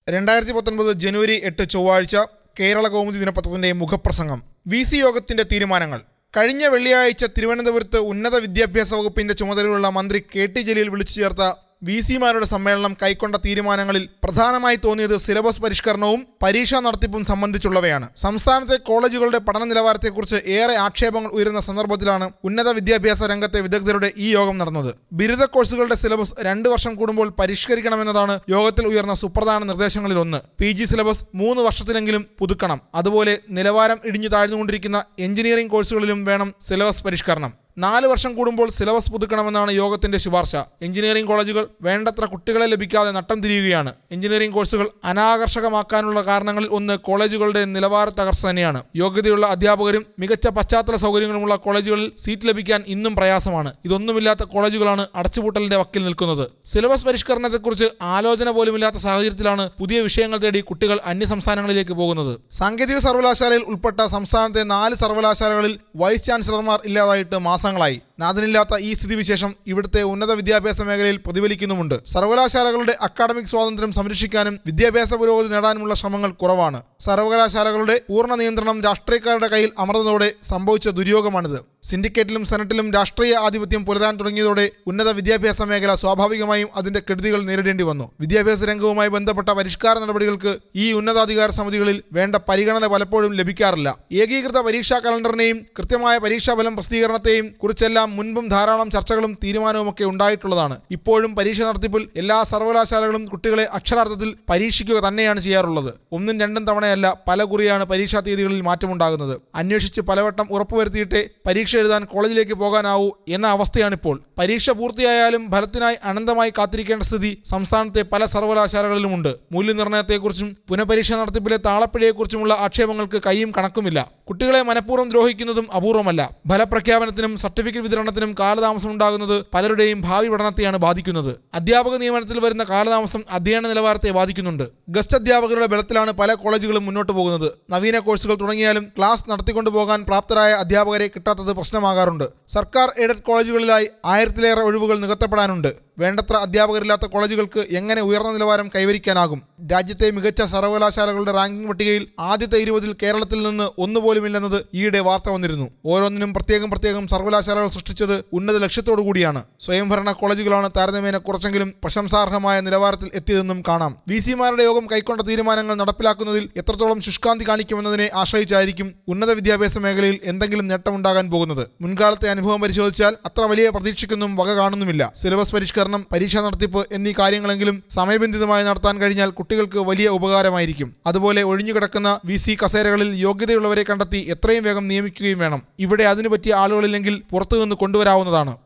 രണ്ടായിരത്തി പത്തൊൻപത് ജനുവരി എട്ട് ചൊവ്വാഴ്ച കേരള കൗമുദി ദിനപത്രത്തിന്റെ മുഖപ്രസംഗം വി സി യോഗത്തിന്റെ തീരുമാനങ്ങൾ കഴിഞ്ഞ വെള്ളിയാഴ്ച തിരുവനന്തപുരത്ത് ഉന്നത വിദ്യാഭ്യാസ വകുപ്പിന്റെ ചുമതലയുള്ള മന്ത്രി കെ ടി ജലീൽ വിളിച്ചു ചേർത്ത വി സിമാരുടെ സമ്മേളനം കൈക്കൊണ്ട തീരുമാനങ്ങളിൽ പ്രധാനമായി തോന്നിയത് സിലബസ് പരിഷ്കരണവും പരീക്ഷാ നടത്തിപ്പും സംബന്ധിച്ചുള്ളവയാണ് സംസ്ഥാനത്തെ കോളേജുകളുടെ പഠന നിലവാരത്തെക്കുറിച്ച് ഏറെ ആക്ഷേപങ്ങൾ ഉയരുന്ന സന്ദർഭത്തിലാണ് ഉന്നത വിദ്യാഭ്യാസ രംഗത്തെ വിദഗ്ധരുടെ ഈ യോഗം നടന്നത് ബിരുദ കോഴ്സുകളുടെ സിലബസ് രണ്ട് വർഷം കൂടുമ്പോൾ പരിഷ്കരിക്കണമെന്നതാണ് യോഗത്തിൽ ഉയർന്ന സുപ്രധാന നിർദ്ദേശങ്ങളിൽ ഒന്ന് പി ജി സിലബസ് മൂന്ന് വർഷത്തിലെങ്കിലും പുതുക്കണം അതുപോലെ നിലവാരം ഇടിഞ്ഞു താഴ്ന്നുകൊണ്ടിരിക്കുന്ന എഞ്ചിനീയറിംഗ് കോഴ്സുകളിലും വേണം സിലബസ് പരിഷ്കരണം നാല് വർഷം കൂടുമ്പോൾ സിലബസ് പുതുക്കണമെന്നാണ് യോഗത്തിന്റെ ശുപാർശ എഞ്ചിനീയറിംഗ് കോളേജുകൾ വേണ്ടത്ര കുട്ടികളെ ലഭിക്കാതെ നട്ടം തിരിയുകയാണ് എഞ്ചിനീയറിംഗ് കോഴ്സുകൾ അനാകർഷകമാക്കാനുള്ള കാരണങ്ങളിൽ ഒന്ന് കോളേജുകളുടെ നിലവാര തകർച്ച തന്നെയാണ് യോഗ്യതയുള്ള അധ്യാപകരും മികച്ച പശ്ചാത്തല സൗകര്യങ്ങളുമുള്ള കോളേജുകളിൽ സീറ്റ് ലഭിക്കാൻ ഇന്നും പ്രയാസമാണ് ഇതൊന്നുമില്ലാത്ത കോളേജുകളാണ് അടച്ചുപൂട്ടലിന്റെ വക്കിൽ നിൽക്കുന്നത് സിലബസ് പരിഷ്കരണത്തെക്കുറിച്ച് ആലോചന പോലുമില്ലാത്ത സാഹചര്യത്തിലാണ് പുതിയ വിഷയങ്ങൾ തേടി കുട്ടികൾ അന്യസംസ്ഥാനങ്ങളിലേക്ക് പോകുന്നത് സാങ്കേതിക സർവകലാശാലയിൽ ഉൾപ്പെട്ട സംസ്ഥാനത്തെ നാല് സർവകലാശാലകളിൽ വൈസ് ചാൻസലർമാർ ഇല്ലാതായിട്ട് മാസങ്ങളായി നാഥനില്ലാത്ത ഈ സ്ഥിതിവിശേഷം ഇവിടുത്തെ ഉന്നത വിദ്യാഭ്യാസ മേഖലയിൽ പ്രതിഫലിക്കുന്നുമുണ്ട് സർവകലാശാലകളുടെ അക്കാഡമിക് സ്വാതന്ത്ര്യം സംരക്ഷിക്കാനും വിദ്യാഭ്യാസ പുരോഗതി നേടാനുമുള്ള ശ്രമങ്ങൾ കുറവാണ് സർവകലാശാലകളുടെ പൂർണ്ണ നിയന്ത്രണം രാഷ്ട്രീയക്കാരുടെ കയ്യിൽ അമർന്നതോടെ സംഭവിച്ച ദുര്യോഗമാണിത് സിൻഡിക്കേറ്റിലും സെനറ്റിലും രാഷ്ട്രീയ ആധിപത്യം പുലരാൻ തുടങ്ങിയതോടെ ഉന്നത വിദ്യാഭ്യാസ മേഖല സ്വാഭാവികമായും അതിന്റെ കെടുതികൾ നേരിടേണ്ടി വന്നു വിദ്യാഭ്യാസ രംഗവുമായി ബന്ധപ്പെട്ട പരിഷ്കാര നടപടികൾക്ക് ഈ ഉന്നതാധികാര സമിതികളിൽ വേണ്ട പരിഗണന പലപ്പോഴും ലഭിക്കാറില്ല ഏകീകൃത പരീക്ഷാ കലണ്ടറിനെയും കൃത്യമായ പരീക്ഷാഫലം പ്രസിദ്ധീകരണത്തെയും കുറിച്ചെല്ലാം മുൻപും ധാരാളം ചർച്ചകളും തീരുമാനവുമൊക്കെ ഉണ്ടായിട്ടുള്ളതാണ് ഇപ്പോഴും പരീക്ഷ നടത്തിപ്പിൽ എല്ലാ സർവകലാശാലകളും കുട്ടികളെ അക്ഷരാർത്ഥത്തിൽ പരീക്ഷിക്കുക തന്നെയാണ് ചെയ്യാറുള്ളത് ഒന്നും രണ്ടും തവണയല്ല പല കുറിയാണ് പരീക്ഷാ തീയതികളിൽ മാറ്റമുണ്ടാകുന്നത് അന്വേഷിച്ച് പലവട്ടം ഉറപ്പുവരുത്തിയിട്ടേ പരീക്ഷ എഴുതാൻ കോളേജിലേക്ക് പോകാനാവൂ എന്ന അവസ്ഥയാണിപ്പോൾ പരീക്ഷ പൂർത്തിയായാലും ഫലത്തിനായി അനന്തമായി കാത്തിരിക്കേണ്ട സ്ഥിതി സംസ്ഥാനത്തെ പല സർവകലാശാലകളിലുമുണ്ട് മൂല്യനിർണ്ണയത്തെക്കുറിച്ചും പുനഃപരീക്ഷ നടത്തിപ്പിലെ താളപ്പിഴയെക്കുറിച്ചുമുള്ള ആക്ഷേപങ്ങൾക്ക് കൈയും കണക്കുമില്ല കുട്ടികളെ മനഃപൂർവ്വം ദ്രോഹിക്കുന്നതും അപൂർവമല്ല ഫലപ്രഖ്യാപനത്തിനും സർട്ടിഫിക്കറ്റ് വിതരണത്തിനും കാലതാമസം ഉണ്ടാകുന്നത് പലരുടെയും ഭാവി പഠനത്തെയാണ് ബാധിക്കുന്നത് അധ്യാപക നിയമനത്തിൽ വരുന്ന കാലതാമസം അധ്യയന നിലവാരത്തെ ബാധിക്കുന്നുണ്ട് ഗസ്റ്റ് അധ്യാപകരുടെ ബലത്തിലാണ് പല കോളേജുകളും മുന്നോട്ട് പോകുന്നത് നവീന കോഴ്സുകൾ തുടങ്ങിയാലും ക്ലാസ് നടത്തിക്കൊണ്ടു പോകാൻ പ്രാപ്തരായ അധ്യാപകരെ കിട്ടാത്തത് പ്രശ്നമാകാറുണ്ട് സർക്കാർ എയ്ഡഡ് കോളേജുകളിലായി ആയിരത്തിലേറെ ഒഴിവുകൾ നികത്തപ്പെടാനുണ്ട് വേണ്ടത്ര അധ്യാപകരില്ലാത്ത കോളേജുകൾക്ക് എങ്ങനെ ഉയർന്ന നിലവാരം കൈവരിക്കാനാകും രാജ്യത്തെ മികച്ച സർവകലാശാലകളുടെ റാങ്കിംഗ് പട്ടികയിൽ ആദ്യത്തെ ഇരുപതിൽ കേരളത്തിൽ നിന്ന് ഒന്നുപോലുമില്ലെന്നത് ഈയിടെ വാർത്ത വന്നിരുന്നു ഓരോന്നിനും പ്രത്യേകം പ്രത്യേകം സർവകലാശാലകൾ സൃഷ്ടിച്ചത് ഉന്നത ലക്ഷ്യത്തോടു കൂടിയാണ് സ്വയംഭരണ കോളേജുകളാണ് താരതമ്യേന കുറച്ചെങ്കിലും പ്രശംസാർഹമായ നിലവാരത്തിൽ എത്തിയതെന്നും കാണാം വി സിമാരുടെ യോഗം കൈക്കൊണ്ട തീരുമാനങ്ങൾ നടപ്പിലാക്കുന്നതിൽ എത്രത്തോളം ശുഷ്കാന്തി കാണിക്കുമെന്നതിനെ ആശ്രയിച്ചായിരിക്കും ഉന്നത വിദ്യാഭ്യാസ മേഖലയിൽ എന്തെങ്കിലും നേട്ടമുണ്ടാകാൻ പോകുന്നത് മുൻകാലത്തെ അനുഭവം പരിശോധിച്ചാൽ അത്ര വലിയ പ്രതീക്ഷയ്ക്കൊന്നും വക കാണുന്നുമില്ല സിലബസ് പരിഷ്കരണം പരീക്ഷാ നടത്തിപ്പ് എന്നീ കാര്യങ്ങളെങ്കിലും സമയബന്ധിതമായി നടത്താൻ കഴിഞ്ഞാൽ കുട്ടികൾക്ക് വലിയ ഉപകാരമായിരിക്കും അതുപോലെ ഒഴിഞ്ഞുകിടക്കുന്ന വി സി കസേരകളിൽ യോഗ്യതയുള്ളവരെ കണ്ടെത്തി എത്രയും വേഗം നിയമിക്കുകയും വേണം ഇവിടെ അതിനു പറ്റിയ ആളുകളില്ലെങ്കിൽ പുറത്തുനിന്ന് കൊണ്ടുവരാവുന്നതാണ്